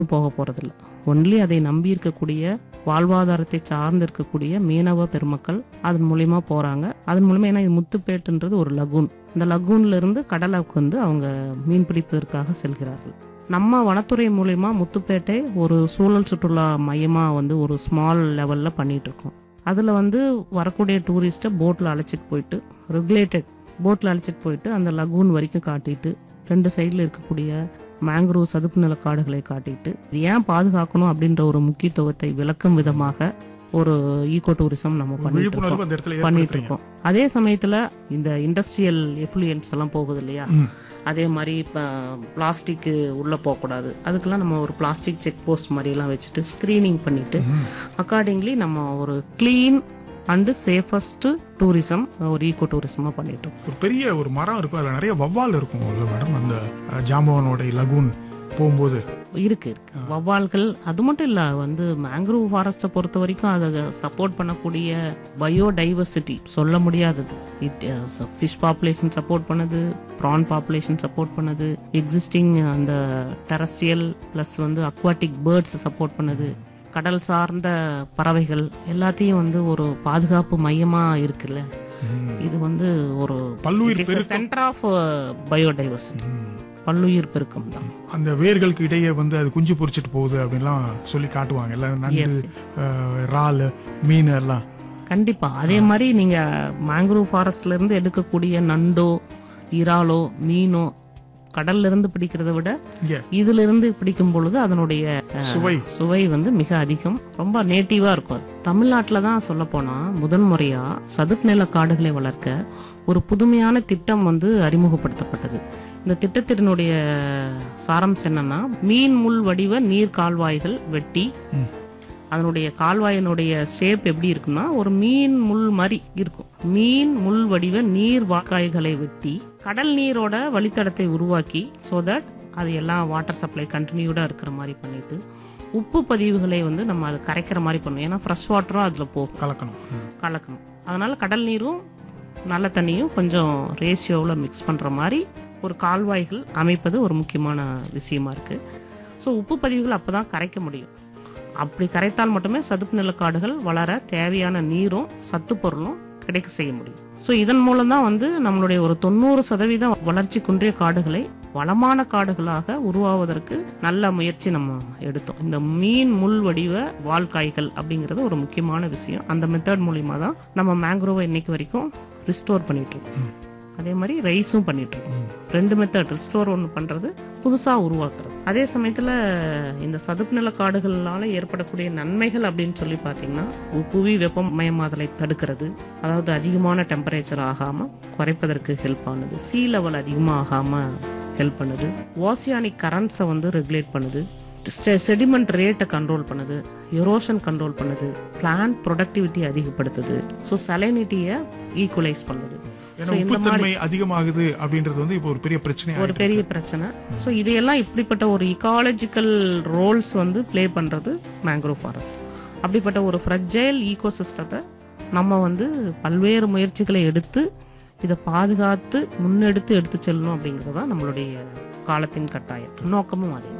போக போறதில்ல ஒன்லி அதை நம்பி இருக்கக்கூடிய வாழ்வாதாரத்தை சார்ந்து இருக்கக்கூடிய மீனவ பெருமக்கள் அதன் மூலியமா போறாங்க அதன் மூலியமா ஏன்னா இது முத்துப்பேட்டுன்றது ஒரு லகூன் இந்த லகூன்ல இருந்து கடலுக்கு வந்து அவங்க மீன் பிடிப்பதற்காக செல்கிறார்கள் நம்ம வனத்துறை மூலியமா முத்துப்பேட்டை ஒரு சூழல் சுற்றுலா மையமா வந்து ஒரு ஸ்மால் லெவல்ல பண்ணிட்டு இருக்கோம் அதுல வந்து வரக்கூடிய டூரிஸ்ட்டை போட்ல அழைச்சிட்டு போயிட்டு ரெகுலேட்டட் போட்ல அழைச்சிட்டு போயிட்டு அந்த லகூன் வரைக்கும் காட்டிட்டு ரெண்டு சைடுல இருக்கக்கூடிய மேங்க்ரோவ் சதுப்பு நில காடுகளை காட்டிட்டு இது ஏன் பாதுகாக்கணும் அப்படின்ற ஒரு முக்கியத்துவத்தை விளக்கும் விதமாக ஒரு ஈகோ டூரிசம் நம்ம பண்ணிட்டு இருக்கோம் விழிப்புணர்வு அந்த இடத்துல பண்ணிட்டு ஏற்படுத்துறீங்க இருக்கோம் அதே சமயத்துல இந்த இண்டஸ்ட்ரியல் எஃப்ளூயன்ஸ் எல்லாம் போகுது இல்லையா ம். அதே மாதிரி பிளாஸ்டிக் உள்ள போகக்கூடாது அதுக்கெல்லாம் நம்ம ஒரு பிளாஸ்டிக் செக் போஸ்ட் மாதிரி எல்லாம் வச்சுட்டு ஸ்கிரீனிங் பண்ணிட்டு ம். அக்கார்டிங்லி நம்ம ஒரு கிளீன் அண்ட் சேஃபஸ்ட் டூரிசம் ஒரு ஈகோ டூரிசமா பண்ணிட்டு இருக்கோம் ஒரு பெரிய ஒரு மரம் இருக்கும் அதுல நிறைய வவ்வால் இருக்கும் இல்ல மேடம் அந்த அஹ், ஜாம்பவானோட லகூன் போகும்போது இருக்கு இருக்கு வவ்வால்கள் அது மட்டும் இல்ல வந்து மேங்க்ரூவ் ஃபாரஸ்ட்டை பொறுத்த வரைக்கும் அதை சப்போர்ட் பண்ணக்கூடிய பயோடைவர்சிட்டி சொல்ல முடியாதது இட் ஃபிஷ் பாப்புலேஷன் சப்போர்ட் பண்ணுது ப்ரான் பாப்புலேஷன் சப்போர்ட் பண்ணுது எக்ஸிஸ்டிங் அந்த டெரஸ்ட்ரியல் ப்ளஸ் வந்து அக்வாட்டிக் பேர்ட்ஸ் சப்போர்ட் பண்ணுது கடல் சார்ந்த பறவைகள் எல்லாத்தையும் வந்து ஒரு பாதுகாப்பு மையமா இருக்குல்ல இது வந்து ஒரு பல்லுயிர் பெருக்கம் சென்டர் ஆஃப் பயோடைவர்சிட்டி பல்லுயிர் பெருக்கம் தான் அந்த வேர்களுக்கு இடையே வந்து அது குஞ்சு பொரிச்சிட்டு போகுது அப்படின்லாம் சொல்லி காட்டுவாங்க எல்லாம் நண்டு Yes, yes. அஹ், இறால் மீன் எல்லாம் கண்டிப்பா அதே மாதிரி நீங்க மேங்க்ரூவ் ஃபாரஸ்ட்ல இருந்து எடுக்கக்கூடிய நண்டோ இறாலோ மீனோ கடல்ல இருந்து பிடிக்கிறத விட இங்க இதுல இருந்து பிடிக்கும் பொழுது அதனுடைய அஹ், சுவை சுவை வந்து மிக அதிகம் ரொம்ப நேட்டிவா இருக்கும் அது. தமிழ்நாட்டுல தான் சொல்ல போனா முதன்முறையா சதுப்பு நில காடுகளை வளர்க்க ஒரு புதுமையான திட்டம் வந்து அறிமுகப்படுத்தப்பட்டது இந்த திட்டத்தினுடைய சாராம்சம் என்னன்னா மீன் முள் வடிவ நீர் கால்வாய்கள் வெட்டி ம். அதனுடைய கால்வாயினுடைய ஷேப் எப்படி இருக்குன்னா ஒரு மீன் முள் மாதிரி இருக்கும் மீன் முள் வடிவ நீர் வாக்காய்களை வெட்டி கடல் நீரோட வழித்தடத்தை உருவாக்கி சோ தட் அது எல்லாம் வாட்டர் சப்ளை கண்டினியூடா இருக்கிற மாதிரி பண்ணிட்டு உப்பு பதிவுகளை வந்து நம்ம அது கரைக்கிற மாதிரி பண்ணணும் ஏன்னா ஃப்ரெஷ் வாட்டரும் அதுல போகும் கலக்கணும் ம். கலக்கணும் அதனால கடல் நீரும் நல்ல தண்ணியும் கொஞ்சம் ரேஷியோவில் மிக்ஸ் பண்ற மாதிரி ஒரு கால்வாய்கள் அமைப்பது ஒரு முக்கியமான விஷயமா இருக்கு ஸோ உப்பு பதிவுகள் அப்பதான் கரைக்க முடியும் அப்படி கரைத்தால் மட்டுமே சதுப்பு நில காடுகள் வளர தேவையான நீரும் சத்து பொருளும் கிடைக்க செய்ய முடியும் ஸோ இதன் மூலம் தான் வந்து நம்மளுடைய ஒரு தொண்ணூறு சதவீதம் வளர்ச்சி குன்றிய காடுகளை வளமான காடுகளாக உருவாவதற்கு நல்ல முயற்சி நம்ம எடுத்தோம் இந்த மீன் முள் வடிவ வால்காய்கள் அப்படிங்கிறது ஒரு முக்கியமான விஷயம் அந்த மெத்தட் மூலியமா தான் நம்ம மேங்க்ரோவை இன்னைக்கு வரைக்கும் ரிஸ்டோர் பண்ணிட்டு இருக்கோம் அதே மாதிரி ரைஸும் பண்ணிட்டு இருக்கோம் ரெண்டு மெத்தட் ரிஸ்டோர் ஒன்று பண்றது புதுசா உருவாக்குறது அதே சமயத்துல இந்த சதுப்பு நில காடுகளால ஏற்படக்கூடிய நன்மைகள் அப்படின்னு சொல்லி பாத்தீங்கன்னா புவி வெப்பமயமாதலை தடுக்கிறது அதாவது அதிகமான டெம்பரேச்சர் ஆகாம குறைப்பதற்கு ஹெல்ப் ஆனது சீ லெவல் அதிகமாக ஆகாம ஹெல்ப் பண்ணுது ஓசியானிக் கரண்ட்ஸை வந்து ரெகுலேட் பண்ணுது செடிமெண்ட் ரேட்டை கண்ட்ரோல் பண்ணுது எரோஷன் கண்ட்ரோல் பண்ணுது பிளான்ட் ப்ரொடக்டிவிட்டி அதிகப்படுத்துது ஸோ சலைனிட்டியை ஈக்குவலைஸ் பண்ணுது ஏன்னா So, இந்த மாதிரி உப்புத்தன்மை அதிகமாகுது அப்படின்றது வந்து இப்போ ஒரு பெரிய பிரச்சனை ஒரு பெரிய பிரச்சனை ஸோ இதையெல்லாம் இப்படிப்பட்ட ஒரு இக்காலஜிக்கல் ரோல்ஸ் வந்து ப்ளே பண்றது மேங்க்ரோவ் ஃபாரஸ்ட் அப்படிப்பட்ட ஒரு ஃப்ரஜைல் ஈகோ சிஸ்டத்தை நம்ம வந்து பல்வேறு முயற்சிகளை எடுத்து இதை பாதுகாத்து முன்னெடுத்து எடுத்து செல்லணும் அப்படிங்கிறது தான் நம்மளுடைய காலத்தின் கட்டாயம் நோக்கமும் அதே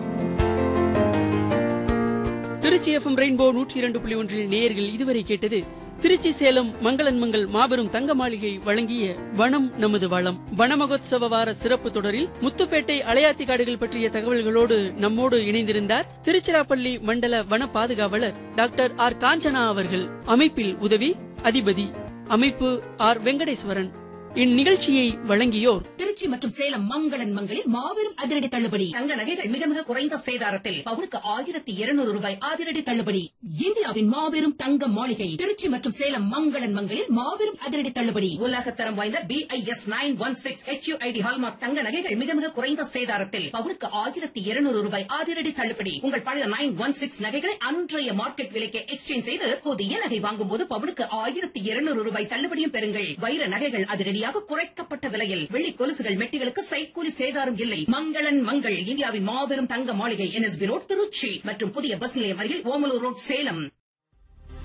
திருச்சி எஃப்எம் ரெயின்போ நூற்றி இரண்டு புள்ளி ஒன்றில் நேயர்கள் இதுவரை கேட்டது திருச்சி சேலம் மங்களன் மங்கள் மாபெரும் தங்க மாளிகை வழங்கிய வனம் நமது வளம் வன மகோத்சவ வார சிறப்பு தொடரில் முத்துப்பேட்டை அலையாத்தி காடுகள் பற்றிய தகவல்களோடு நம்மோடு இணைந்திருந்தார் திருச்சிராப்பள்ளி மண்டல வன பாதுகாவலர் டாக்டர் ஆர் காஞ்சனா அவர்கள் அமைப்பில் உதவி அதிபதி அமைப்பு ஆர் வெங்கடேஸ்வரன் இந்நிகழ்ச்சியை வழங்கியோர் திருச்சி மற்றும் சேலம் மங்களன் மங்களில் மாபெரும் அதிரடி தள்ளுபடி தங்க நகைகள் மிக மிக குறைந்த சேதாரத்தில் பவுனுக்கு ஆயிரத்தி இருநூறு ரூபாய் அதிரடி தள்ளுபடி இந்தியாவின் மாபெரும் தங்க மாளிகை திருச்சி மற்றும் சேலம் மங்களன் மங்களில் மாபெரும் அதிரடி தள்ளுபடி உலகத்தரம் வாய்ந்த B I S nine one six HUID hallmark தங்க நகைகள் மிக மிக குறைந்த சேதாரத்தில் பவுனுக்கு ஆயிரத்தி இருநூறு ரூபாய் அதிரடி தள்ளுபடி உங்கள் பழைய நைன் ஒன் சிக்ஸ் நகைகளை அன்றைய மார்க்கெட் விலைக்கு எக்ஸ்சேஞ்ச் செய்து புதிய நகை வாங்கும் போது பவுனுக்கு ஆயிரத்தி இருநூறு ரூபாய் தள்ளுபடியும் பெறுங்கள் வைர நகைகள் அதிரடியாக குறைக்கப்பட்ட விலையில் வெள்ளி கொலுசுகள் மெட்டிகளுக்கு சைக்கூலி சேதாரம் இல்லை மங்களன் மங்கள் இந்தியாவின் மாபெரும் தங்க மாளிகை என்எஸ்பி ரோட் திருச்சி மற்றும் புதிய பஸ் நிலையம் அருகில் ஓமலூர் ரோட் சேலம்